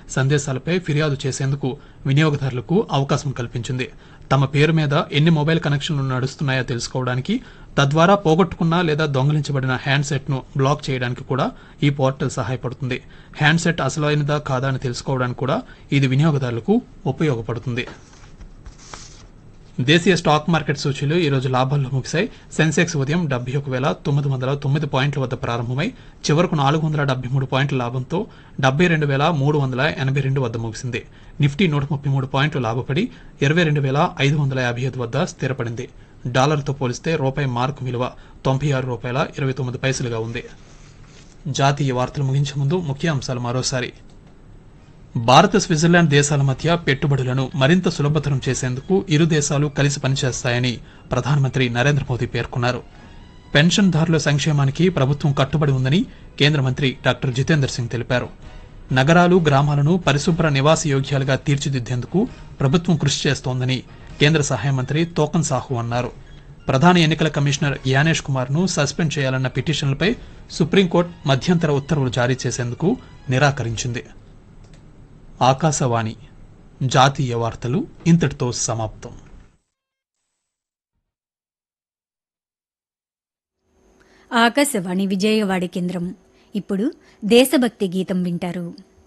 సందేశాలపై ఫిర్యాదు చేసేందుకు వినియోగదారులకు అవకాశం కల్పించింది తమ పేరు మీద ఎన్ని మొబైల్ కనెక్షన్లు నడుస్తున్నాయో తెలుసుకోవడానికి తద్వారా పోగొట్టుకున్న లేదా దొంగలించబడిన హ్యాండ్సెట్ ను బ్లాక్ చేయడానికి కూడా ఈ పోర్టల్ సహాయపడుతుంది హ్యాండ్సెట్ అసలైనదా కాదా అని తెలుసుకోవడానికి కూడా ఇది వినియోగదారులకు ఉపయోగపడుతుంది దేశీయ స్టాక్ మార్కెట్ సూచీలు ఈ రోజు లాభాల్లో ముగిశాయి సెన్సెక్స్ ఉదయం డెబ్బై ఒక వేల తొమ్మిది వందల తొమ్మిది పాయింట్ల వద్ద ప్రారంభమై చివరకు నాలుగు వందల డెబ్బై మూడు పాయింట్ల లాభంతో డెబ్బై రెండు వేల మూడు వందల ఎనభై రెండు వద్ద ముగిసింది నిఫ్టీ నూట ముప్పై మూడు పాయింట్లు లాభపడి ఇరవై రెండు వేల ఐదు వందల యాభై ఐదు వద్ద స్థిరపడింది డాలర్తో పోలిస్తే రూపాయి మార్కు విలువ తొంభై ఆరు రూపాయల ఇరవై తొమ్మిది పైసలుగా ఉంది జాతీయ వార్తలు ముగించే ముందు ముఖ్య అంశాలు మరోసారి భారత్ స్విట్జర్లాండ్ దేశాల మధ్య పెట్టుబడులను మరింత సులభతరం చేసేందుకు ఇరు దేశాలు కలిసి పనిచేస్తాయని ప్రధానమంత్రి నరేంద్ర మోదీ పేర్కొన్నారు పెన్షన్దారుల సంక్షేమానికి ప్రభుత్వం కట్టుబడి ఉందని కేంద్ర మంత్రి డాక్టర్ జితేందర్ సింగ్ తెలిపారు నగరాలు గ్రామాలను పరిశుభ్ర నివాస యోగ్యాలుగా తీర్చిదిద్దేందుకు ప్రభుత్వం కృషి చేస్తోందని కేంద్ర సహాయ మంత్రి తోకన్ సాహు అన్నారు ప్రధాన ఎన్నికల కమిషనర్ యానేష్ కుమార్ ను సస్పెండ్ చేయాలన్న పిటిషన్లపై సుప్రీంకోర్టు మధ్యంతర ఉత్తర్వులు జారీ చేసేందుకు నిరాకరించింది ఆకాశవాణి జాతీయ వార్తలు ఇంతటితో సమాప్తం ఆకాశవాణి విజయవాడ కేంద్రం ఇప్పుడు దేశభక్తి గీతం వింటారు